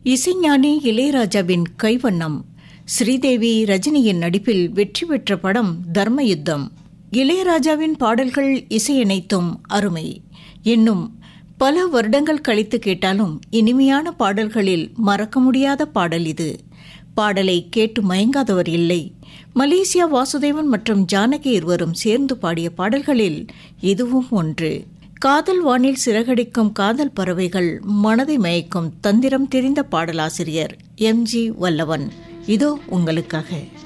இசைஞானி இளையராஜாவின் கைவண்ணம் ஸ்ரீதேவி ரஜினியின் நடிப்பில் வெற்றி பெற்ற படம் தர்மயுத்தம் இளையராஜாவின் பாடல்கள் இசையனைத்தும் அருமை இன்னும் பல வருடங்கள் கழித்து கேட்டாலும் இனிமையான பாடல்களில் மறக்க முடியாத பாடல் இது பாடலை கேட்டு மயங்காதவர் இல்லை மலேசியா வாசுதேவன் மற்றும் ஜானகி இருவரும் சேர்ந்து பாடிய பாடல்களில் இதுவும் ஒன்று காதல் வானில் சிறகடிக்கும் காதல் பறவைகள் மனதை மயக்கும் தந்திரம் தெரிந்த பாடலாசிரியர் எம் ஜி வல்லவன் இதோ உங்களுக்காக